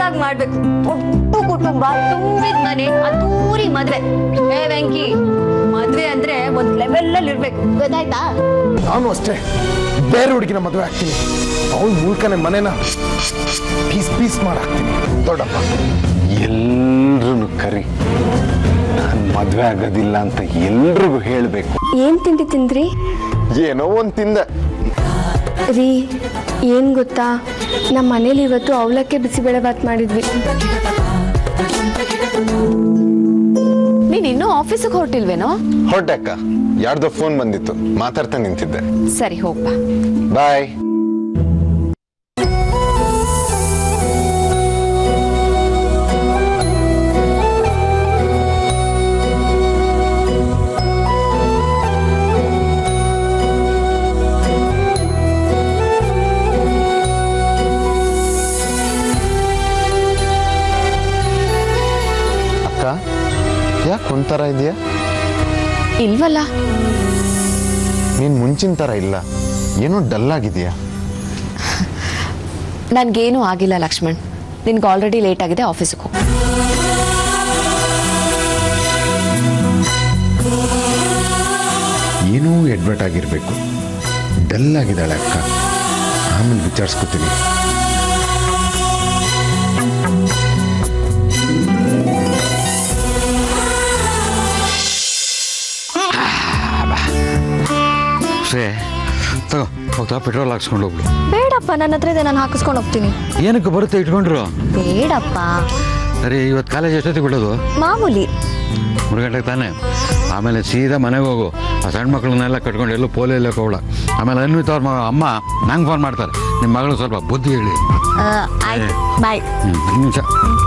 ದೊಡ್ಡದಾಗಿ ಮಾಡ್ಬೇಕು ಒಟ್ಟು ಕುಟುಂಬ ತುಂಬಿದ ಮನೆ ಅದ್ದೂರಿ ಮದ್ವೆ ಏ ವೆಂಕಿ ಮದ್ವೆ ಅಂದ್ರೆ ಒಂದ್ ಲೆವೆಲ್ ಅಲ್ಲಿ ಇರ್ಬೇಕು ಗೊತ್ತಾಯ್ತಾ ನಾನು ಅಷ್ಟೇ ಬೇರೆ ಹುಡುಗಿನ ಮದುವೆ ಆಗ್ತೀನಿ ಅವಳ ಮೂಲಕನೇ ಮನೆನ ಪೀಸ್ ಪೀಸ್ ಮಾಡಾಕ್ತೀನಿ ದೊಡ್ಡಪ್ಪ ಎಲ್ರೂ ಕರಿ ನಾನು ಮದುವೆ ಆಗೋದಿಲ್ಲ ಅಂತ ಎಲ್ರಿಗೂ ಹೇಳಬೇಕು ಏನ್ ತಿಂಡಿ ತಿಂದ್ರಿ ಏನೋ ಒಂದು ತಿಂದೆ ರೀ ಏನ್ ಗೊತ್ತಾ ನಮ್ಮ ಮನೇಲಿ ಇವತ್ತು ಅವಲಕ್ಕಿ ಬಿಸಿಬೇಳೆ ಬಾತ್ ಮಾಡಿದ್ವಿ ನೀನ್ ಇನ್ನೂ ಆಫೀಸಿಗೆ ಹೊರಟಿಲ್ವೇನೋ ಹೊರಟೆ ಅಕ್ಕ ಯಾರ್ದೋ ಫೋನ್ ಬಂದಿತ್ತು ಮಾತಾಡ್ತಾ ನಿಂತಿದ್ದೆ ಸರಿ ಹೋಗ್ಬಾ ಬಾಯ್ ಅಕ್ಕ ಯಾಕೆ ಒಂಥರ ಇದೆಯಾ ಇಲ್ವಲ್ಲ ನೀನ್ ಮುಂಚಿನ ಥರ ಇಲ್ಲ ಏನೋ ಡಲ್ ಆಗಿದೆಯಾ ನನ್ಗೇನೂ ಆಗಿಲ್ಲ ಲಕ್ಷ್ಮಣ್ ನಿನ್ಗೆ ಆಲ್ರೆಡಿ ಲೇಟ್ ಆಗಿದೆ ಆಫೀಸಿಗೆ ಹೋಗು ಏನೋ ಎಡ್ವರ್ಟ್ ಆಗಿರಬೇಕು ಡಲ್ ಆಗಿದ್ದಾಳೆ ಅಕ್ಕ ಆಮೇಲೆ ವಿಚಾರಿಸ್ಕೊತೀನಿ ಸೇ ತಗೋ ಹೋಗ್ತಾ ಪೆಟ್ರೋಲ್ ಹಾಕ್ಸ್ಕೊಂಡು ಹೋಗ್ಬಿಡು ಬೇಡಪ್ಪ ನನ್ನ ಹತ್ರ ಇದೆ ನಾನು ಹಾಕಿಸ್ಕೊಂಡು ಹೋಗ್ತೀನಿ ಏನಕ್ಕೆ ಬರುತ್ತೆ ಇಟ್ಕೊಂಡ್ರು ಬೇಡಪ್ಪ ಸರಿ ಇವತ್ತು ಕಾಲೇಜ್ ಎಷ್ಟೊತ್ತಿಗೆ ಬಿಡೋದು ಮಾಮೂಲಿ ಮೂರು ಗಂಟೆಗೆ ತಾನೆ ಆಮೇಲೆ ಸೀದಾ ಮನೆಗೆ ಹೋಗು ಆ ಸಣ್ಣ ಮಕ್ಕಳನ್ನೆಲ್ಲ ಕಟ್ಕೊಂಡು ಎಲ್ಲೂ ಪೋಲಿ ಎಲ್ಲ ಹೋಗ್ಬೇಡ ಆಮೇಲೆ ಅನ್ವಿತ್ ಅವ್ರ ಮ- ಅಮ್ಮ ನಂಗೆ ಫೋನ್ ಮಾಡ್ತಾರೆ ನಿಮ್ಮ ಮಗಳು ಸ್ವಲ್ಪ ಬುದ್ಧಿ ಹೇಳಿ ಆಯ್ತು ಬಾಯ್ ಹ್ಞೂ ನಿಮಿಷ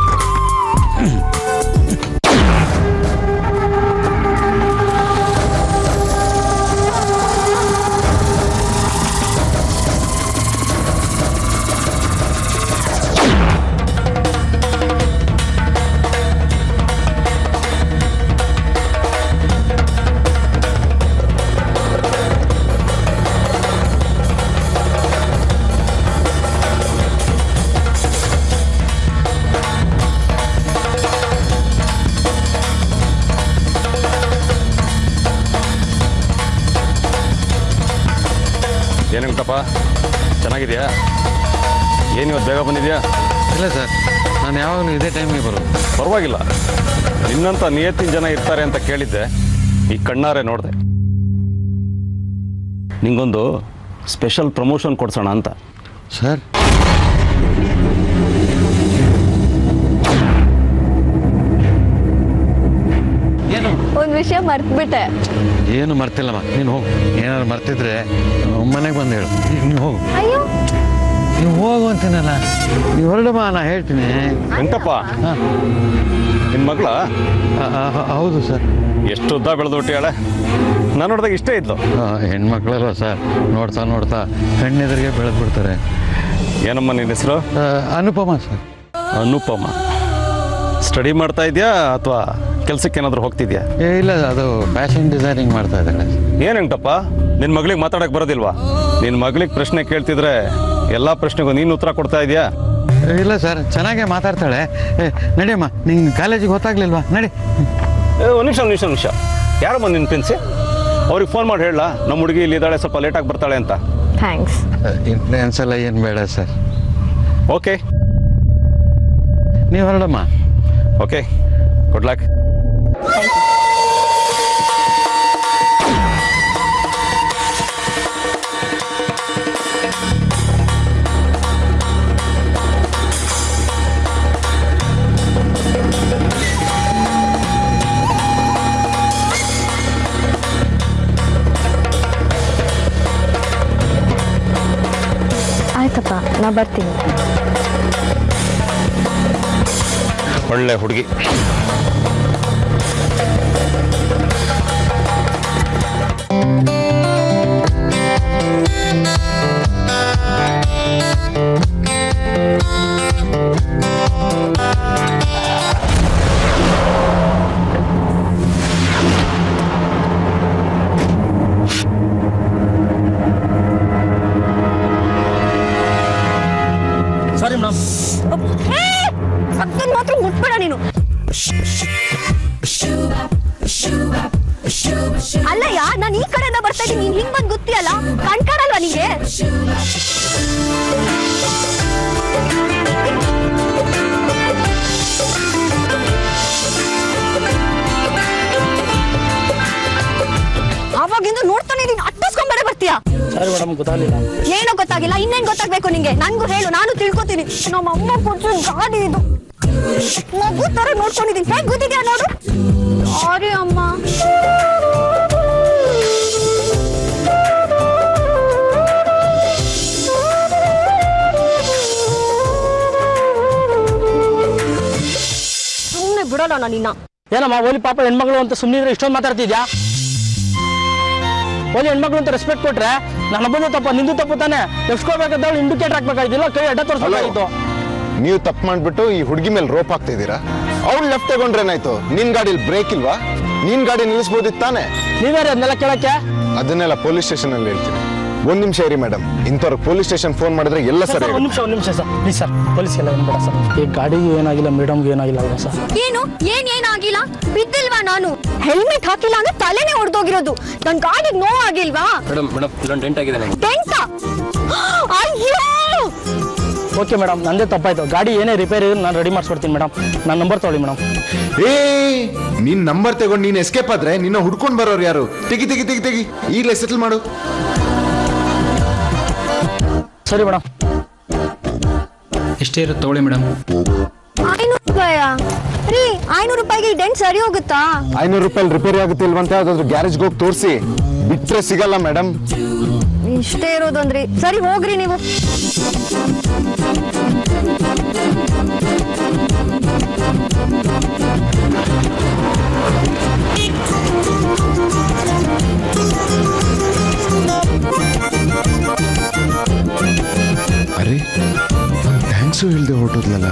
ಏನಂತಪ್ಪ ಚೆನ್ನಾಗಿದೆಯಾ ಏನು ಇವತ್ತು ಬೇಗ ಬಂದಿದ್ಯಾ ಇಲ್ಲ ಸರ್ ನಾನು ಯಾವಾಗಲೂ ಇದೇ ಟೈಮಿಗೆ ಬರೋದು ಪರವಾಗಿಲ್ಲ ನಿನ್ನಂಥ ನಿಯತ್ತಿನ ಜನ ಇರ್ತಾರೆ ಅಂತ ಕೇಳಿದ್ದೆ ಈ ಕಣ್ಣಾರೆ ನೋಡಿದೆ ನಿಂಗೊಂದು ಸ್ಪೆಷಲ್ ಪ್ರಮೋಷನ್ ಕೊಡ್ಸೋಣ ಅಂತ ಸರ್ ಏನು ಒಂದ್ ವಿಷಯ ಮರ್ತ್ಬಿಟ್ಟೆ ಏನು ಮರ್ತಿಲ್ಲಮ್ಮ ನೀನು ಹೋಗು ಏನಾದ್ರು ಮರ್ತಿದ್ರೆ ಮನೆಗೆ ಬಂದು ಹೇಳು ನೀನು ಹೋಗು ಅಯ್ಯೋ ನೀವು ಹೋಗು ಅಂತೀನಲ್ಲ ನೀವು ಹೊರಡಮ್ಮ ನಾ ಹೇಳ್ತೀನಿ ವೆಂಕಟಪ್ಪ ಹಾಂ ನಿನ್ನ ಮಗಳ ಹೌದು ಸರ್ ಎಷ್ಟು ಉದ್ದ ಬೆಳೆದು ಹುಟ್ಟಿಯಾಳೆ ನಾನು ನೋಡಿದಾಗ ಇಷ್ಟೇ ಇದ್ಲು ಆ, ಹೆಣ್ಮಕ್ಳಲ್ವ ಸರ್ ನೋಡ್ತಾ ನೋಡ್ತಾ ಕಣ್ಣೆದುರಿಗೆ ಬೆಳೆದು ಬಿಡ್ತಾರೆ ಏನಮ್ಮ ನಿನ್ನ ಹೆಸರು ಆ, ಅನುಪಮ ಸರ್ ಅನುಪಮ ಸ್ಟಡಿ ಮಾಡ್ತಾ ಇದೆಯಾ ಅಥವಾ ಕೆಲ್ಸಕ್ಕೆ ಏನಾದರೂ ಹೋಗ್ತಿದ್ಯಾ ಏ ಇಲ್ಲ ಅದು ಫ್ಯಾಷನ್ ಡಿಸೈನಿಂಗ್ ಮಾಡ್ತಾ ಇದ್ದಾಳೆ ಏನು ವೆಂಕಟಪ್ಪ ನಿನ್ನ ಮಗಳಿಗೆ ಮಾತಾಡಕ್ಕೆ ಬರೋದಿಲ್ವಾ ನಿನ್ನ ಮಗಳಿಗೆ ಪ್ರಶ್ನೆ ಕೇಳ್ತಿದ್ರೆ ಎಲ್ಲ ಪ್ರಶ್ನೆಗೂ ನೀನು ಉತ್ತರ ಕೊಡ್ತಾ ಇದೆಯಾ ಏ, ಇಲ್ಲ ಸರ್ ಚೆನ್ನಾಗೇ ಮಾತಾಡ್ತಾಳೆ ಏ ನಡಿಯಮ್ಮ ನಿಂಗೆ ಕಾಲೇಜಿಗೆ ಗೊತ್ತಾಗ್ಲಿಲ್ವಾ ನಡಿ ಒಂದು ನಿಮಿಷ ಒಂದು ನಿಮಿಷ ನಿಮಿಷ ಯಾರಮ್ಮ ನಿನ್ನ ಪ್ರಿನ್ಸಿ ಅವ್ರಿಗೆ ಫೋನ್ ಮಾಡಿ ಹೇಳ ನಮ್ಮ ಹುಡುಗಿ ಇಲ್ಲಿ ಇದ್ದಾಳೆ ಸ್ವಲ್ಪ ಲೇಟಾಗಿ ಬರ್ತಾಳೆ ಅಂತ ಥ್ಯಾಂಕ್ಸ್ ಇನ್ಫ್ಲೂಯೆನ್ಸ್ ಎಲ್ಲ ಏನು ಬೇಡ ಸರ್ ಓಕೆ ನೀವು ಹೊರಡಮ್ಮ ಓಕೆ ಗುಡ್ ಲಕ್ ಆಯ್ತಪ್ಪ ನಾ ಬರ್ತೀನಿ ಒಳ್ಳೆ ಹುಡುಗಿ ಸಾರಿ ಮೇಡಮ್ ಇದೆಯಲ್ಲ ಕಣ್ಕಾಣಲ್ವಾ ನಿಂಗೆ ಅವಾಗಿಂದ ನೋಡ್ತಾನೆ ಇದೀನಿ ಅಟ್ಟಿಸ್ಕೊಂಡ್ಬೇಡ ಬರ್ತೀಯಾ ಸರಿ ಮೇಡಮ್ ಗೊತ್ತಾಗಲಿಲ್ಲ ಏನೋ ಗೊತ್ತಾಗಿಲ್ಲ ಇನ್ನೇನ್ ಗೊತ್ತಾಗ್ಬೇಕು ನಿಂಗೆ ನನ್ಗೂ ಹೇಳು ನಾನು ತಿಳ್ಕೊತೀನಿ ನಮ್ಮ ಅಮ್ಮ ಕೊಟ್ಟು ಗಾಡಿ ಇದು ಮಗು ತರ ನೋಡ್ಕೊಂಡಿದೀನಿ ಹೇಗ್ ಗೊತ್ತಿದ್ಯಾ ನೋಡು ಸಾರಿ ಅಮ್ಮ ಸುಮ್ಮನೆ ಬಿಡಲ್ಲ ನಾನು ನಿನ್ನ ಏನಮ್ಮ ಓಲಿ ಪಾಪ ಹೆಣ್ಮಗಳು ಅಂತ ಸುಮ್ಮನಿದ್ರೆ ಇಷ್ಟೊಂದು ಮಾತಾಡ್ತಿದ್ಯಾ ಓಲಿ ಹೆಣ್ಮಗಳು ಅಂತ ರೆಸ್ಪೆಕ್ಟ್ ಕೊಟ್ರೆ ನನ್ನ ಬಂದು ತಪ್ಪ ನಿಂದು ತಪ್ಪು ತಾನೆ ಎಷ್ಟ್ಕೋಬೇಕಾದವಳು ಇಂಡಿಕೇಟರ್ ಹಾಕ್ಬೇಕಾಗಿಲ್ಲ ಕೈ ಅಡ್ಡ ತೋರಿಸ್ಬೇಕಾಗಿತ್ತು ನೀವು ತಪ್ಪು ಮಾಡ್ಬಿಟ್ಟು ಈ ಹುಡುಗಿ ಮೇಲೆ ರೋಪ್ ಹಾಕ್ತಿದ್ದೀರಾ ಅವ್ಳು ಲೆಫ್ಟ್ ತಗೊಂಡ್ರೇನಾಯ್ತು ನಿನ್ ಗಾಡಿಲಿ ಬ್ರೇಕ್ ಇಲ್ವಾ ನಿನ್ ಗಾಡಿ ನಿಲ್ಲಿಸ್ಬೋದಿತ್ತು ತಾನೆ ನೀವೇ ಅದನ್ನೆಲ್ಲ ಕೇಳಕ್ಕೆ ಅದನ್ನೆಲ್ಲ ಪೊಲೀಸ್ ಸ್ಟೇಷನ್ ಅಲ್ಲಿ ಹೇಳ್ತೀನಿ ಒಂದ್ ನಿಮಿಷ ಇರಿ ಮೇಡಮ್ ಇಂಥವ್ರಿಗೆ ಪೊಲೀಸ್ ಸ್ಟೇಷನ್ ಫೋನ್ ಮಾಡಿದ್ರೆ ಎಲ್ಲ ಸರ್ ಸರಿ ಒಂದು ನಿಮಿಷ ಒಂದು ನಿಮಿಷ ಸರ್ ಪ್ಲೀಸ್ ಸರ್ ಪೊಲೀಸ್ಗೆಲ್ಲ ಏನು ಬೇಡ ಸರ್ ಈ ಗಾಡಿಗೂ ಏನಾಗಿಲ್ಲ ಮೇಡಮ್ಗೂ ಏನಾಗಿಲ್ಲ ಅಲ್ವಾ ಸರ್ ಏನು ಏನ್ ಏನಾಗಿಲ್ಲ ಬಿದ್ದಿಲ್ವಾ ನಾನು ಹೆಲ್ಮೆಟ್ ಹಾಕಿಲ್ಲ ಅಂದ್ರೆ ತಲೆನೇ ಹೊಡೆದೋಗಿರೋದು ನನ್ ಗಾಡಿಗೆ ನೋವಾಗಿಲ್ವಾ ಮೇಡಮ್ ಮೇಡಮ್ ಇಲ್ಲೊಂದು ಡೆಂಟ್ ಆಗಿದೆ ನನಗೆ ಟೆಂಟ ಅಯ್ಯೋ ಓಕೆ ಮೇಡಮ್ ನಂದೇ ತಪ್ಪಾಯ್ತು ಗಾಡಿ ಏನೇ ರಿಪೇರಿ ನಾನು ರೆಡಿ ಮಾಡಿಸ್ಕೊಡ್ತೀನಿ ಮೇಡಮ್ ನನ್ನ ನಂಬರ್ ತೊಗೊಳ್ಳಿ ಮೇಡಮ್ ಏ ನಿನ್ ನಂಬರ್ ತಗೊಂಡು ನೀನ್ ಎಸ್ಕೇಪ್ ಆದ್ರೆ ನಿನ್ನ ಹುಡ್ಕೊಂಡ್ ಬರೋರು ಯಾರು ತೆಗಿ ತೆಗಿ ತೆಗಿ ತೆಗಿ ಈಗಲೇ ಸೆಟಲ್ ಮಾಡು ಸರಿ ಮೇಡಮ್ ಎಷ್ಟೇ ಇರುತ್ತೆ ತಗೊಳ್ಳಿ ಮೇಡಮ್ ಐನೂರು ರೂಪಾಯ ರೀ ಐನೂರು ರೂಪಾಯಿಗೆ ಈ ಡೆಂಟ್ ಸರಿ ಹೋಗುತ್ತಾ ಐನೂರು ರೂಪಾಯಿ ರಿಪೇರಿ ಆಗುತ್ತೆ ಇಲ್ವಂತೆ ಯಾವ್ದಾದ್ರು ಗ್ಯಾರೇಜ್ಗೆ ಹೋಗಿ ತೋರಿಸಿ ಬಿಟ್ರೆ ಸಿಗಲ್ಲ ಮೇಡಮ್ ಇಷ್ಟೇ ಇರೋದಂದ್ರಿ ಸರಿ ಹೋಗ್ರಿ ನೀವು ಅರೆ ಥ್ಯಾಂಕ್ಸು ಹೇಳ್ದೆ ಹೊರಟೋದ್ಲಲ್ಲ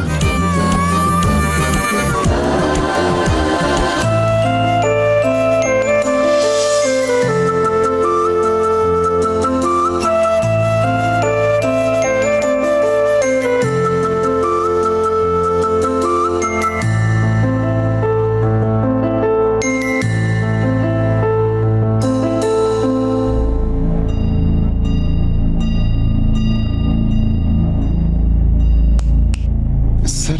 ಸರ್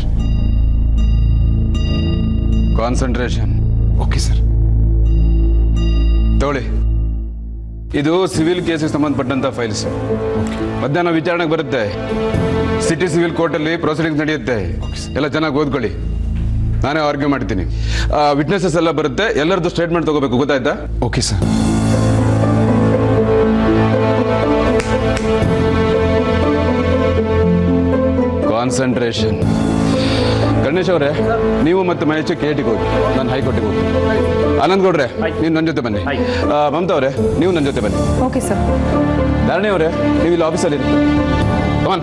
ಕಾನ್ಸಂಟ್ರೇಷನ್ ಓಕೆ ಸರ್ ತಗೊಳ್ಳಿ ಇದು ಸಿವಿಲ್ ಕೇಸಿಗೆ ಸಂಬಂಧಪಟ್ಟಂತ ಫೈಲ್ಸ್ ಮಧ್ಯಾಹ್ನ ವಿಚಾರಣೆಗೆ ಬರುತ್ತೆ ಸಿಟಿ ಸಿವಿಲ್ ಕೋರ್ಟಲ್ಲಿ ಪ್ರೊಸೀಡಿಂಗ್ಸ್ ನಡೆಯುತ್ತೆ ಎಲ್ಲ ಚೆನ್ನಾಗಿ ಓದ್ಕೊಳ್ಳಿ ನಾನೇ ಆರ್ಗ್ಯೂ ಮಾಡ್ತೀನಿ ವಿಟ್ನೆಸಸ್ ಎಲ್ಲ ಬರುತ್ತೆ ಎಲ್ಲರದ್ದು ಸ್ಟೇಟ್ಮೆಂಟ್ ತಗೋಬೇಕು ಗೊತ್ತಾಯ್ತಾ ಓಕೆ ಸರ್ ಕಾನ್ಸಂಟ್ರೇಷನ್ ಗಣೇಶ್ ಅವರೇ ನೀವು ಮತ್ತೆ ಮಹೇಶ್ ಕೇಟಿಗೆ ಹೋಗಿ ನಾನು ಹೈಕೋರ್ಟಿಗೆ ಹೋಗಿ ಆನಂದ್ ಗೌಡ್ರೆ ನೀವು ನನ್ನ ಜೊತೆ ಬನ್ನಿ ಆ, ಮಮತಾ ಅವರೇ ನೀವು ನನ್ನ ಜೊತೆ ಬನ್ನಿ ಓಕೆ ಸರ್ ಧಾರಣೆ ಅವರೇ ನೀವು ಇಲ್ಲಿ ಆಫೀಸಲ್ಲಿ ಕಮಾನ್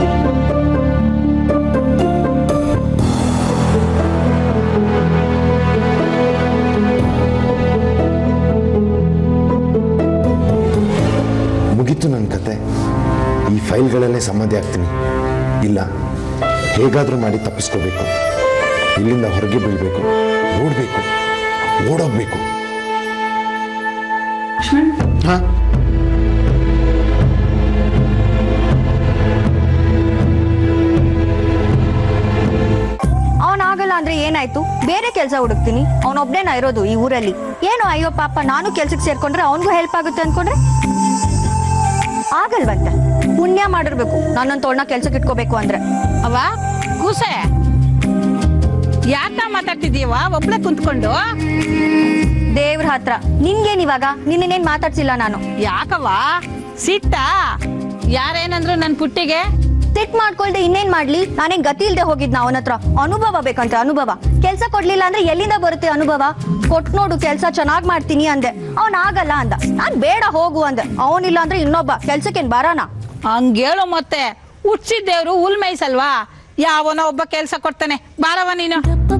ಮುಗೀತು ನನ್ನ ಕತೆ ಈ ಫೈಲ್ಗಳಲ್ಲೇ ಸಮಾಧಿ ಆಗ್ತೀನಿ ಇಲ್ಲ ಹೇಗಾದರೂ ಮಾಡಿ ತಪ್ಪಿಸ್ಕೋಬೇಕು ಇಲ್ಲಿಂದ ಹೊರಗೆ ಬೀಳ್ಬೇಕು ಓಡಬೇಕು ಓಡೋಗ್ಬೇಕು ಹಾ ಅವನಾಗಲ್ಲ ಅಂದ್ರೆ ಏನಾಯ್ತು ಬೇರೆ ಕೆಲಸ ಹುಡುಕ್ತೀನಿ ಅವನೊಬ್ನೇನ ಇರೋದು ಈ ಊರಲ್ಲಿ ಏನು ಅಯ್ಯೋ ಪಾಪ ನಾನು ಕೆಲ್ಸಕ್ಕೆ ಸೇರ್ಕೊಂಡ್ರೆ ಅವನಿಗೂ ಹೆಲ್ಪ್ ಆಗುತ್ತೆ ಅನ್ಕೊಂಡ್ರೆ ಆಗಲ್ವಂತೆ ಪುಣ್ಯ ಮಾಡಿರ್ಬೇಕು ನನ್ನಂತೋಳ್ನ ಕೆಲ್ಸಕ್ಕೆ ಇಟ್ಕೋಬೇಕು ಅಂದ್ರೆ ಅವ ಕೂಸೆ ಯಾಕ ಮಾತಾಡ್ತಿದೀವ ಒಬ್ಳೆ ಕುಂತ್ಕೊಂಡು ದೇವ್ರ ಹತ್ರ ನಿನ್ಗೇನ್ ಇವಾಗ ನಿನ್ನೇನ್ ಮಾತಾಡ್ಸಿಲ್ಲ ನಾನು ಯಾಕವ್ವ ಸಿಟ್ಟ ಯಾರೇನಂದ್ರು ನನ್ ಪುಟ್ಟಿಗೆ ಸಿಟ್ ಮಾಡ್ಕೊಳ್ದೆ ಇನ್ನೇನ್ ಮಾಡ್ಲಿ ನಾನೇನ್ ಗತಿ ಇಲ್ದೆ ಹೋಗಿದ್ನ ಅವನ ಹತ್ರ ಅನುಭವ ಬೇಕಂತ ಅನುಭವ ಕೆಲ್ಸ ಕೊಡ್ಲಿಲ್ಲ ಅಂದ್ರೆ ಎಲ್ಲಿಂದ ಬರುತ್ತೆ ಅನುಭವ ಕೊಟ್ ನೋಡು ಕೆಲ್ಸ ಚೆನ್ನಾಗ್ ಮಾಡ್ತೀನಿ ಅಂದೆ ಅವನ್ ಆಗಲ್ಲ ಅಂದ ನಾನ್ ಬೇಡ ಹೋಗು ಅಂದೆ ಅವನಿಲ್ಲ ಅಂದ್ರೆ ಇನ್ನೊಬ್ಬ ಕೆಲ್ಸಕ್ಕೇನ್ ಬರಾನ ಹಂಗೇಳು ಮತ್ತೆ ಹುಟ್ಸಿದ್ದೇವ್ರು ಹುಲ್ ಮೇಯ್ಸಲ್ವಾ ಯಾವನೋ ಒಬ್ಬ ಕೆಲ್ಸ ಕೊಡ್ತಾನೆ ಬಾರವ ನೀನು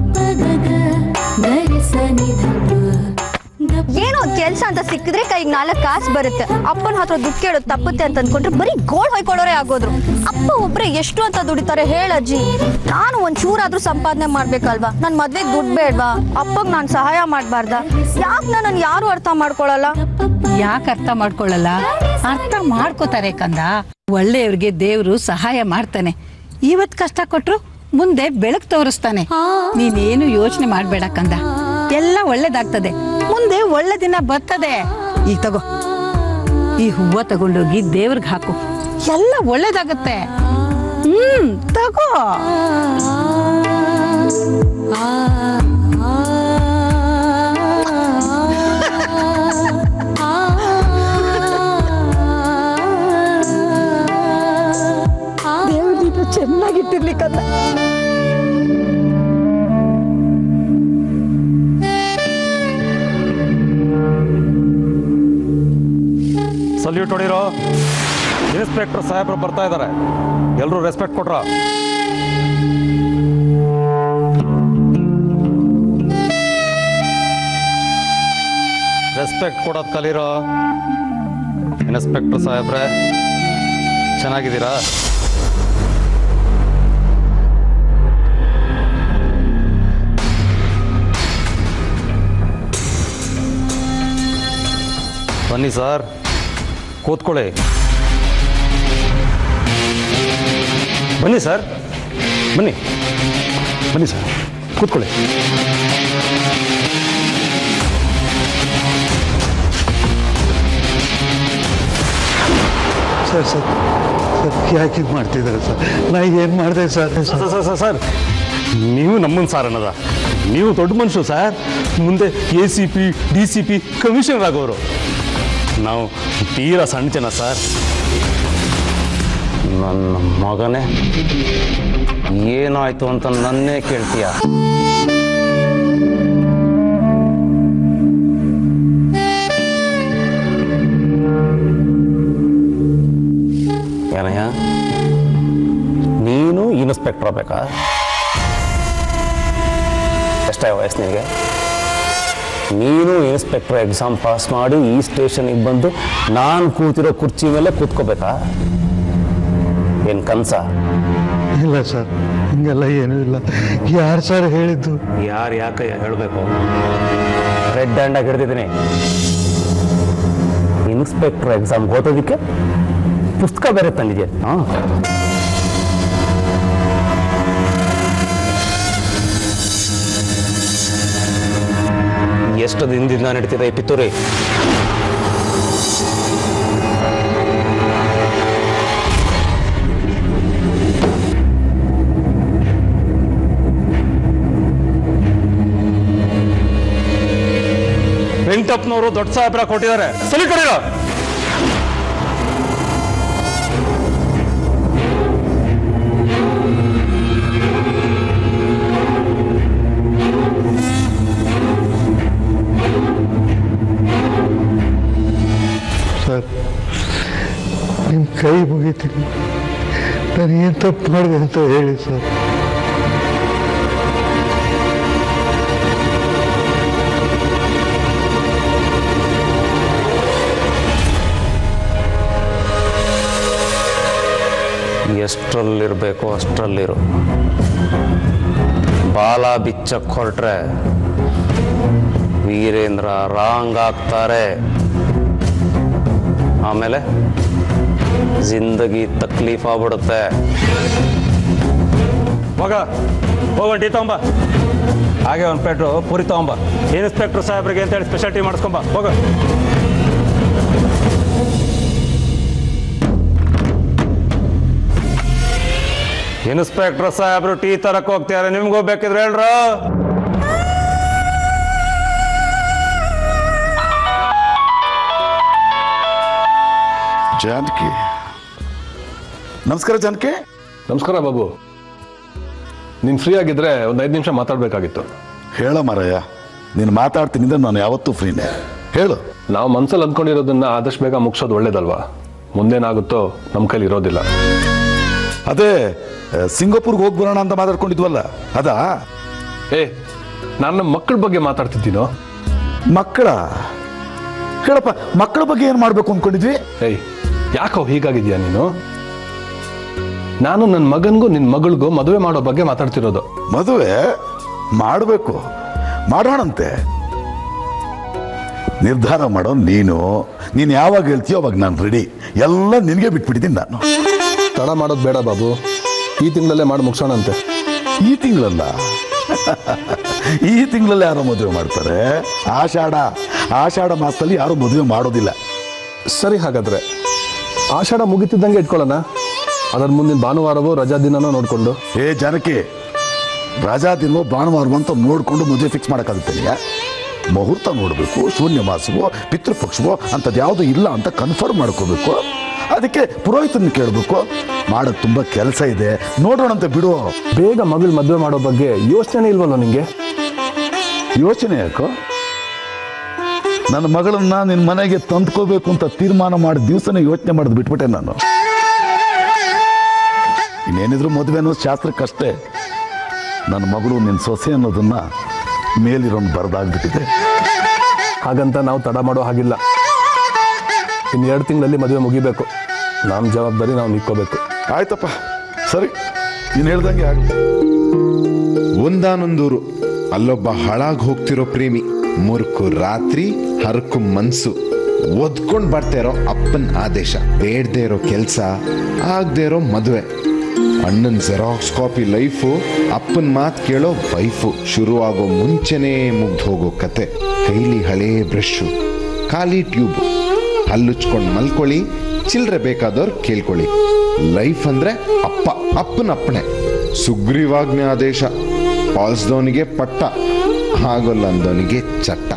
ಏನೋ ಒಂದ್ ಕೆಲ್ಸ ಅಂತ ಸಿಕ್ಕಿದ್ರೆ ಕೈಗೆ ನಾಲ್ಕು ಕಾಸು ಬರುತ್ತೆ ಅಪ್ಪನ ಹತ್ರ ದುಡ್ಡು ಕೇಳೋದು ತಪ್ಪುತ್ತೆ ಅಂತ ಅನ್ಕೊಂಡ್ರೆ ಬರೀ ಗೋಳ್ ಹೊಯ್ಕೊಳ್ಳೋರೆ ಆಗೋದ್ರು ಅಪ್ಪ ಒಬ್ರೆ ಎಷ್ಟು ಅಂತ ದುಡಿತಾರೆ ಹೇಳಜ್ಜಿ ನಾನು ಒಂದ್ ಚೂರಾದ್ರೂ ಸಂಪಾದನೆ ಮಾಡ್ಬೇಕಲ್ವಾ ನನ್ ಮದ್ವೆಗ್ ದುಡ್ಡು ಬೇಡ್ವಾ ಅಪ್ಪಗ್ ನಾನ್ ಸಹಾಯ ಮಾಡ್ಬಾರ್ದ ಯಾಕೆ ನನ್ನ ಯಾರು ಅರ್ಥ ಮಾಡ್ಕೊಳಲ್ಲ ಯಾಕೆ ಅರ್ಥ ಮಾಡ್ಕೊಳ್ಳಲ್ಲ ಅರ್ಥ ಮಾಡ್ಕೋತಾರೆ ಕಂದ ಒಳ್ಳೆಯವ್ರಿಗೆ ದೇವ್ರು ಸಹಾಯ ಮಾಡ್ತಾನೆ ಇವತ್ ಕಷ್ಟ ಕೊಟ್ರು ಮುಂದೆ ಬೆಳಕು ತೋರಿಸ್ತಾನೆ ನೀನೇನು ಯೋಚನೆ ಮಾಡ್ಬೇಡ ಕಂದ ಎಲ್ಲ ಒಳ್ಳೇದಾಗ್ತದೆ ಮುಂದೆ ಒಳ್ಳೆ ದಿನ ಬರ್ತದೆ ಈಗ ತಗೋ ಈ ಹೂವ ತಗೊಂಡೋಗಿ ದೇವ್ರಿಗೆ ಹಾಕು ಎಲ್ಲ ಒಳ್ಳೇದಾಗತ್ತೆ ಹ್ಮ್ ತಗೋ ದೇವ್ರ ಚೆನ್ನಾಗಿಟ್ಟಿರ್ಲಿಕ್ಕಲ್ಲ ಸಲ್ಯೂಟ್ ಹೊಡಿರೋ ಇನ್ಸ್ಪೆಕ್ಟರ್ ಸಾಹೇಬ್ರು ಬರ್ತಾ ಇದ್ದಾರೆ ಎಲ್ಲರೂ ರೆಸ್ಪೆಕ್ಟ್ ಕೊಟ್ರ ರೆಸ್ಪೆಕ್ಟ್ ಕೊಡೋದು ಕಲೀರೋ ಇನ್ಸ್ಪೆಕ್ಟರ್ ಸಾಹೇಬ್ರೆ ಚೆನ್ನಾಗಿದ್ದೀರಾ ಬನ್ನಿ ಸರ್ ಕೂತ್ಕೊಳ್ಳಿ ಬನ್ನಿ ಸರ್ ಬನ್ನಿ ಬನ್ನಿ ಸರ್ ಕೂತ್ಕೊಳ್ಳಿ ಸರ್ ಸರ್ ಸರ್ ಯಾಕೆ ಇದು ಮಾಡ್ತಿದ್ದಾರೆ ಸರ್ ನಾ ಏನು ಮಾಡಿದೆ sir sir sir sir sir ನೀವು ನಮ್ಮನ್ನು ಸಾರ್ ಅನ್ನದ ನೀವು ದೊಡ್ಡ ಮನುಷ್ಯರು ಸರ್ ಮುಂದೆ A C P D C P commissioner ಆಗೋರು ನಾವು ತೀರಾ ಸಣ್ಣ ಜನ ಸರ್ ನನ್ನ ಮಗನೇ ಏನಾಯ್ತು ಅಂತ ನನ್ನೇ ಕೇಳ್ತೀಯ ಏನಯ್ಯ ನೀನು ಇನ್ಸ್ಪೆಕ್ಟರ್ ಆಗ್ಬೇಕಾ ಎಷ್ಟೇ ವಯಸ್ಸು ನಿನಗೆ ನೀನು ಇನ್ಸ್ಪೆಕ್ಟರ್ ಎಕ್ಸಾಮ್ ಪಾಸ್ ಮಾಡಿ ಈ ಸ್ಟೇಷನಿಗೆ ಬಂದು ನಾನು ಕೂತಿರೋ ಕುರ್ಚಿ ಮೇಲೆ ಕೂತ್ಕೋಬೇಕಾ ಏನು ಕನಸ ಇಲ್ಲ ಸರ್ ಹಿಂಗೆಲ್ಲ ಏನೂ ಇಲ್ಲ ಯಾರು ಸರ್ ಹೇಳಿದ್ದು ಯಾರು ಯಾಕೆ ಹೇಳಬೇಕು ರೆಡ್ ಹ್ಯಾಂಡಾಗಿ ಹಿಡ್ದಿದ್ದೀನಿ ಇನ್ಸ್ಪೆಕ್ಟರ್ ಎಕ್ಸಾಮ್ ಓದೋದಕ್ಕೆ ಪುಸ್ತಕ ಬೇರೆ ತಂದಿದ್ಯಾ ಹಾಂ ಎಷ್ಟು ದಿನದಿಂದ ನಡೀತಿದೆ ಈ ಪಿತ್ತೂರಿ ವೆಂಕಟಪ್ಪನವರು ದೊಡ್ಡ ಸಾಹೇಬ್ರ ಕೊಟ್ಟಿದ್ದಾರೆ ಸಲಿ ಕೊಡಿರೋ ಸರ್ ನಿಮ್ಮ ಕೈ ಮುಗಿತೀನಿ ನಾನು ಏನು ತಪ್ಪು ಮಾಡಿದೆ ಅಂತ ಹೇಳಿ ಸರ್ ಎಷ್ಟರಲ್ಲಿರಬೇಕು ಅಷ್ಟರಲ್ಲಿರು ಬಾಲ ಬಿಚ್ಚಕ್ಕೆ ಹೊರಟ್ರೆ ವೀರೇಂದ್ರ ರಾಂಗ್ ಆಗ್ತಾರೆ ಆಮೇಲೆ ಜಿಂದಗಿ ತಕ್ಲೀಫ್ ಆಗ್ಬಿಡುತ್ತೆ ಹೋಗ ಹೋಗೋಣ ಟೀ ತಗೊಂಬ ಹಾಗೆ ಒಂದು ಪ್ಲೇಟು ಪೂರಿ ತಗೊಂಬ ಇನ್ಸ್ಪೆಕ್ಟರ್ ಸಾಹೇಬ್ರಿಗೆ ಅಂತೇಳಿ ಸ್ಪೆಷಲ್ ಟೀ ಮಾಡಿಸ್ಕೊಂಬ ಹೋಗ ಇನ್ಸ್ಪೆಕ್ಟರ್ ಸಾಹೇಬ್ರು ಟೀ ತರಕ್ ಹೋಗ್ತಿದ್ದಾರೆ ನಿಮ್ಗೂ ಬೇಕಿದ್ರೆ ಹೇಳ್ರು ಜಾನಕಿ ನಮಸ್ಕಾರ ಜಾನಕಿ ನಮಸ್ಕಾರ ಬಾಬು ನೀನು ಫ್ರೀ ಆಗಿದ್ರೆ ಒಂದು ಐದು ನಿಮಿಷ ಮಾತಾಡಬೇಕಾಗಿತ್ತು ಹೇಳ ಮಾರಯ್ಯ ನೀನು ಮಾತಾಡ್ತೀನಿ ಅಂದ್ರೆ ನಾನು ಯಾವತ್ತೂ ಫ್ರೀನೇ ಹೇಳು ನಾವು ಮನ್ಸಲ್ಲಿ ಅಂದ್ಕೊಂಡಿರೋದನ್ನ ಆದಷ್ಟು ಬೇಗ ಮುಗಿಸೋದು ಒಳ್ಳೇದಲ್ವಾ ಮುಂದೇನಾಗುತ್ತೋ ನಮ್ಮ ಕೈಲಿ ಇರೋದಿಲ್ಲ ಅದೇ ಆ, ಸಿಂಗಾಪುರ್ಗೆ ಹೋಗಿ ಬರೋಣ ಅಂತ ಮಾತಾಡ್ಕೊಂಡಿದ್ವಲ್ಲ ಅದಾ ಏ ನಾನು ನಮ್ಮ ಮಕ್ಕಳ ಬಗ್ಗೆ ಮಾತಾಡ್ತಿದ್ದೀನೋ ಮಕ್ಕಳ ಹೇಳಪ್ಪ ಮಕ್ಕಳ ಬಗ್ಗೆ ಏನು ಮಾಡಬೇಕು ಅಂದ್ಕೊಂಡಿದ್ವಿ ಏಯ್ ಯಾಕೋ ಹೀಗಾಗಿದ್ಯಾ ನೀನು ನಾನು ನನ್ನ ಮಗನಿಗೂ ನಿನ್ನ ಮಗಳಿಗೂ ಮದುವೆ ಮಾಡೋ ಬಗ್ಗೆ ಮಾತಾಡ್ತಿರೋದು ಮದುವೆ ಮಾಡಬೇಕು ಮಾಡೋಣಂತೆ ನಿರ್ಧಾರ ಮಾಡೋ ನೀನು ನೀನು ಯಾವಾಗ ಹೇಳ್ತೀಯೋ ಅವಾಗ ನಾನು ರೆಡಿ ಎಲ್ಲ ನಿನಗೆ ಬಿಟ್ಬಿಟ್ಟಿದ್ದೀನಿ ನಾನು ತಡ ಮಾಡೋದು ಬೇಡ ಬಾಬು ಈ ತಿಂಗಳಲ್ಲೇ ಮಾಡಿ ಮುಗಿಸೋಣಂತೆ ಈ ತಿಂಗಳಲ್ಲ ಈ ತಿಂಗಳಲ್ಲಿ ಯಾರೋ ಮದುವೆ ಮಾಡ್ತಾರೆ ಆಷಾಢ ಆಷಾಢ ಮಾಸದಲ್ಲಿ ಯಾರು ಮದುವೆ ಮಾಡೋದಿಲ್ಲ ಸರಿ ಹಾಗಾದ್ರೆ ಆಷಾಢ ಮುಗಿತಿದ್ದಂಗೆ ಇಟ್ಕೊಳ್ಳೋಣ ಅದರ ಮುಂದಿನ ಭಾನುವಾರವೋ ರಜಾ ದಿನನೋ ನೋಡಿಕೊಂಡು ಏ ಜನಕ್ಕೆ ರಜಾ ದಿನವೋ ಭಾನುವಾರವೋ ಅಂತ ನೋಡಿಕೊಂಡು ಮದುವೆ ಫಿಕ್ಸ್ ಮಾಡೋಕ್ಕಾಗುತ್ತೆ ಮುಹೂರ್ತ ನೋಡಬೇಕು ಶೂನ್ಯ ಮಾಸವೋ ಪಿತೃಪಕ್ಷವೋ ಅಂಥದ್ದು ಯಾವುದೂ ಇಲ್ಲ ಅಂತ ಕನ್ಫರ್ಮ್ ಮಾಡ್ಕೋಬೇಕು ಅದಕ್ಕೆ ಪುರೋಹಿತನ ಕೇಳಬೇಕು ಮಾಡೋದು ತುಂಬ ಕೆಲಸ ಇದೆ ನೋಡೋಣ ಅಂತ ಬಿಡು ಬೇಗ ಮಗಳು ಮದುವೆ ಮಾಡೋ ಬಗ್ಗೆ ಯೋಚನೆ ಇಲ್ವಲ್ಲ ನಿಂಗೆ ಯೋಚನೆ ಯಾಕೋ ನನ್ನ ಮಗಳನ್ನ ನಿನ್ನ ಮನೆಗೆ ತಂದ್ಕೋಬೇಕು ಅಂತ ತೀರ್ಮಾನ ಮಾಡಿದ ದಿವಸನೇ ಯೋಚನೆ ಮಾಡಿದ್ ಬಿಟ್ಬಿಟ್ಟೆ ನಾನು ಇನ್ನೇನಿದ್ರು ಮದುವೆ ಅನ್ನೋದು ಶಾಸ್ತ್ರಕ್ಕಷ್ಟೇ ನನ್ನ ಮಗಳು ನಿನ್ನ ಸೊಸೆ ಅನ್ನೋದನ್ನ ಮೇಲಿರೋನ್ ಬರದಾಗ್ಬಿಟ್ಟಿದೆ ಹಾಗಂತ ನಾವು ತಡ ಮಾಡೋ ಹಾಗಿಲ್ಲ ಇನ್ನು ಎರಡು ತಿಂಗಳಲ್ಲಿ ಮದುವೆ ಮುಗಿಬೇಕು ನಮ್ಮ ಜವಾಬ್ದಾರಿ ನಾವು ನಿಕ್ಕೋಬೇಕು ಆಯ್ತಪ್ಪ ಸರಿ ನೀನು ಹೇಳ್ದಂಗೆ ಆಗಲಿ ಒಂದಾನೊಂದೂರು ಅಲ್ಲೊಬ್ಬ ಹಾಳಾಗಿ ಹೋಗ್ತಿರೋ ಪ್ರೇಮಿ ಮುರುಕು ರಾತ್ರಿ ಹರಕು ಮನ್ಸು ಒದ್ಕೊಂಡ್ ಬರ್ತಾ ಇರೋ ಅಪ್ಪನ ಆದೇಶ ಬೇಡದೇ ಇರೋ ಕೆಲಸ ಆಗದೆ ಇರೋ ಮದುವೆ ಅಣ್ಣನ ಜೆರಾಕ್ಸ್ ಕಾಪಿ ಲೈಫು ಅಪ್ಪನ ಮಾತು ಕೇಳೋ ವೈಫು ಶುರುವಾಗೋ ಮುಂಚೆನೇ ಮುಗ್ದು ಹೋಗೋ ಕತೆ ಕೈಲಿ ಹಳೇ ಬ್ರಷು ಖಾಲಿ ಟ್ಯೂಬ್ ಹಲ್ಲುಚ್ಕೊಂಡು ಮಲ್ಕೊಳ್ಳಿ ಚಿಲ್ಲರೆ ಬೇಕಾದವ್ರು ಕೇಳ್ಕೊಳ್ಳಿ ಲೈಫ್ ಅಂದ್ರೆ ಅಪ್ಪ ಅಪ್ಪನ ಅಪ್ಪಣೆ ಸುಗ್ರೀವಾಜ್ಞೆ ಆದೇಶ ಪಾಲ್ಸ್ದವನಿಗೆ ಪಟ್ಟ ಆಗೋಲ್ಲ ಅಂದವನಿಗೆ ಚಟ್ಟ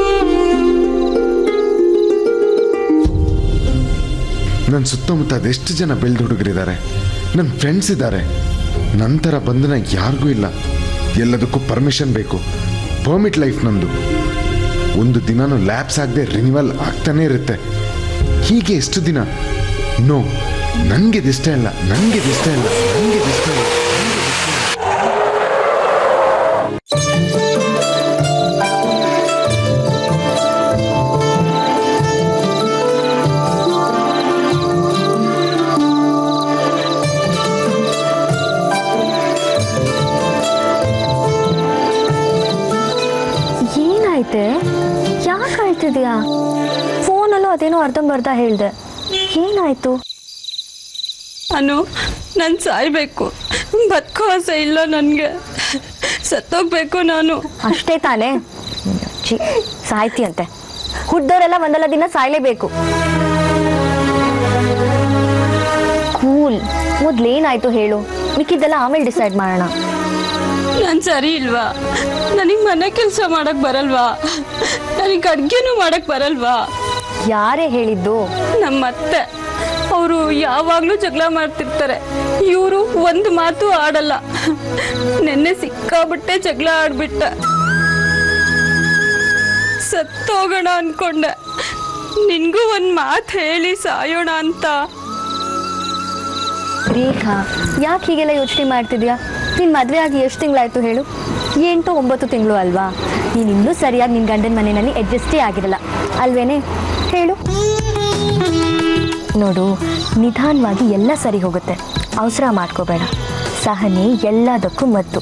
ನನ್ನ ಸುತ್ತಮುತ್ತ ಅದೆಷ್ಟು ಜನ ಬೆಳೆದ ಹುಡುಗರಿದ್ದಾರೆ ನನ್ನ ಫ್ರೆಂಡ್ಸ್ ಇದ್ದಾರೆ ನಂತರ ಬಂಧನ ಯಾರಿಗೂ ಇಲ್ಲ ಎಲ್ಲದಕ್ಕೂ ಪರ್ಮಿಷನ್ ಬೇಕು ಪರ್ಮಿಟ್ ಲೈಫ್ ನಂದು ಒಂದು ದಿನಾನು ಲ್ಯಾಬ್ಸ್ ಆಗದೆ ರಿನಿವಲ್ ಆಗ್ತಾನೆ ಇರುತ್ತೆ ಹೀಗೆ ಎಷ್ಟು ದಿನ ನೋ ನನಗೆ ಇಷ್ಟ ಇಲ್ಲ ನನಗೆ ಇಷ್ಟ ಇಲ್ಲ ನನಗೆ ಇಷ್ಟ ಇಲ್ಲ ಏನಾಯ್ತೆ ಯಾಕೆ ಅಳ್ತಿದ್ಯಾ ಫೋನಲ್ಲೂ ಅದೇನೋ ಅರ್ಧಂಬರ್ಧ ಹೇಳ್ದೆ ಏನಾಯ್ತು ನಾನು ನಾನು ಸಾಯ್ಬೇಕು ಬದುಕೋ ಆಸೆ ಇಲ್ಲ ನನಗೆ ಸತ್ತೋಗ್ಬೇಕು ನಾನು ಅಷ್ಟೇ ತಾನೇ ಛೀ, ಸಾಯ್ತಿಯಂತೆ ಹುಡ್ದವರೆಲ್ಲ ಒಂದಲ್ಲ ದಿನ ಸಾಯ್ಲೇಬೇಕು ಕೂಲ್ ಮೊದ್ಲೇನಾಯ್ತು ಹೇಳು ಮಿಕ್ಕಿದ್ದೆಲ್ಲ ಆಮೇಲೆ ಡಿಸೈಡ್ ಮಾಡೋಣ ನಾನು ಸರಿ ಇಲ್ವಾ ನನಗೆ ಮನೆ ಕೆಲಸ ಮಾಡಕ್ ಬರಲ್ವಾ ನನಗೆ ಅಡ್ಗೆನೂ ಮಾಡಕ್ ಬರಲ್ವಾ ಯಾರೇ ಹೇಳಿದ್ದು ನಮ್ಮ ಅತ್ತೆ ಅವರು ಯಾವಾಗಲೂ ಜಗಳ ಮಾಡ್ತಿರ್ತಾರೆ ಇವರು ಒಂದು ಮಾತು ಆಡಲ್ಲ ನೆನ್ನೆ ಸಿಕ್ಕಾಬಿಟ್ಟೆ ಜಗಳ ಆಡ್ಬಿಟ್ಟ ಸತ್ತೋಗೋಣ ಅನ್ಕೊಂಡೆ ನಿನ್ಗೂ ಒಂದು ಮಾತು ಹೇಳಿ ಸಾಯೋಣ ಅಂತ ರೇಖಾ ಯಾಕೆ ಹೀಗೆಲ್ಲ ಯೋಚನೆ ಮಾಡ್ತಿದ್ಯಾ ನಿನ್ ಮದ್ವೆ ಆಗಿ ಎಷ್ಟು ತಿಂಗಳಾಯ್ತು ಹೇಳು ಎಂಟು ಒಂಬತ್ತು ತಿಂಗಳು ಅಲ್ವಾ ನೀನ್ ಇನ್ನೂ ಸರಿಯಾಗಿ ನಿನ್ ಗಂಡನ ಮನೆಯಲ್ಲಿ ಅಡ್ಜಸ್ಟೇ ಆಗಿರಲ್ಲ ಅಲ್ವೇನೆ ಹೇಳು ನೋಡು ನಿಧಾನವಾಗಿ ಎಲ್ಲ ಸರಿ ಹೋಗುತ್ತೆ ಅವಸರ ಮಾಡ್ಕೋಬೇಡ ಸಹನೆ ಎಲ್ಲದಕ್ಕೂ ಮದ್ದು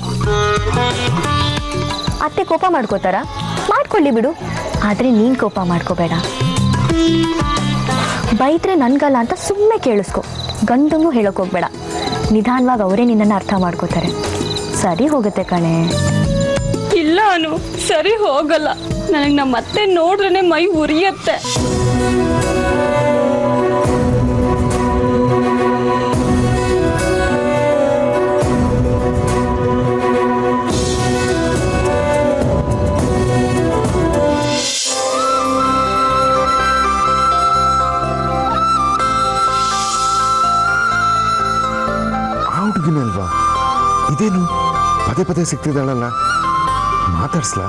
ಅತ್ತೆ ಕೋಪ ಮಾಡ್ಕೋತಾರ ಮಾಡ್ಕೊಳ್ಳಿ ಬಿಡು ಆದ್ರೆ ನೀನ್ ಕೋಪ ಮಾಡ್ಕೋಬೇಡ ಬೈದ್ರೆ ನನ್ಗಲ್ಲ ಅಂತ ಸುಮ್ಮನೆ ಕೇಳಿಸ್ಕೊ ಗಂಡಂಗೂ ಹೇಳಕ್ ಹೋಗ್ಬೇಡ ನಿಧಾನವಾಗಿ ಅವರೇ ನಿನ್ನನ್ನು ಅರ್ಥ ಮಾಡ್ಕೋತಾರೆ ಸರಿ ಹೋಗುತ್ತೆ ಕಣೆ ಇಲ್ಲ ಅನು ಸರಿ ಹೋಗಲ್ಲ ನನಗೆ ನಮ್ಮ ಅತ್ತೆ ನೋಡ್ರೇನೆ ಮೈ ಉರಿಯತ್ತೆ ಆ ಹುಡುಗಿನೇ ಅಲ್ವಾ ಇದೇನು ಪದೇ ಪದೇ ಸಿಗ್ತಿದ್ದಾಳಲ್ಲ ಮಾತಾಡ್ಸ್ಲಾ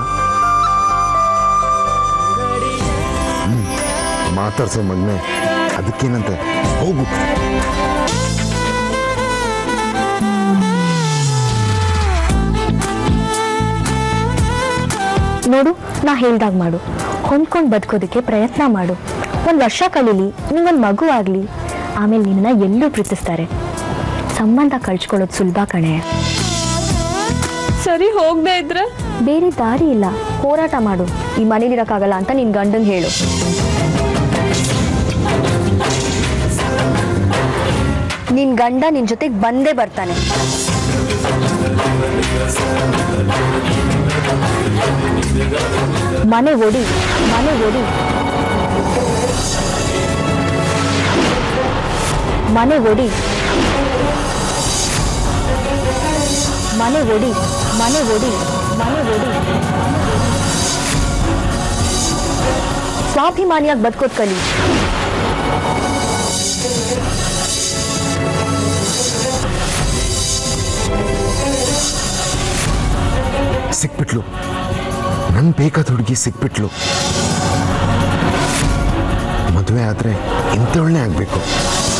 ಹ್ಮ್, ಮಾತಾಡ್ಸೋ ಮಗ್ನೆ ಅದಕ್ಕೇನಂತೆ ಹೋಗು ನೋಡು ನಾ ಹೇಳ್ದಾಗ ಮಾಡು ಹೊಂದ್ಕೊಂಡು ಬದುಕೋದಕ್ಕೆ ಪ್ರಯತ್ನ ಮಾಡು ಒಂದು ವರ್ಷ ಕಳೀಲಿ ನಿಂಗೊಂದು ಮಗು ಆಗಲಿ ಆಮೇಲೆ ನಿನ್ನ ಎಲ್ಲೂ ಪ್ರೀತಿಸ್ತಾರೆ ಸಂಬಂಧ ಕಳ್ಚ್ಕೊಳ್ಳೋದು ಸುಲಭ ಕಣೆ ಸರಿ ಹೋಗದೆ ಇದ್ರೆ ಬೇರೆ ದಾರಿ ಇಲ್ಲ ಹೋರಾಟ ಮಾಡು ಈ ಮನೇಲಿರೋಕ್ಕಾಗಲ್ಲ ಅಂತ ನಿನ್ ಗಂಡಂಗೆ ಹೇಳು ನಿನ್ ಗಂಡ ನಿನ್ ಜೊತೆಗೆ ಬಂದೇ ಬರ್ತಾನೆ ಮನೆ ಒಡಿ ಮನೆ ಒಡಿ ಮನೆ ಒಡಿ ಮನೆ ಒಡಿ ಮನೆ ಒಡಿ ಮನೆ ಒಡಿ ಸ್ವಾಭಿಮಾನಿಯಾಗಿ ಬದುಕೋದ್ ಕಲಿ ಸಿಕ್ಬಿಟ್ಲು ನನ್ ಬೇಕಾದ ಹುಡುಗಿ ಸಿಕ್ಬಿಟ್ಲು ಮದುವೆ ಆದ್ರೆ ಇಂಥವಳನ್ನೇ ಆಗ್ಬೇಕು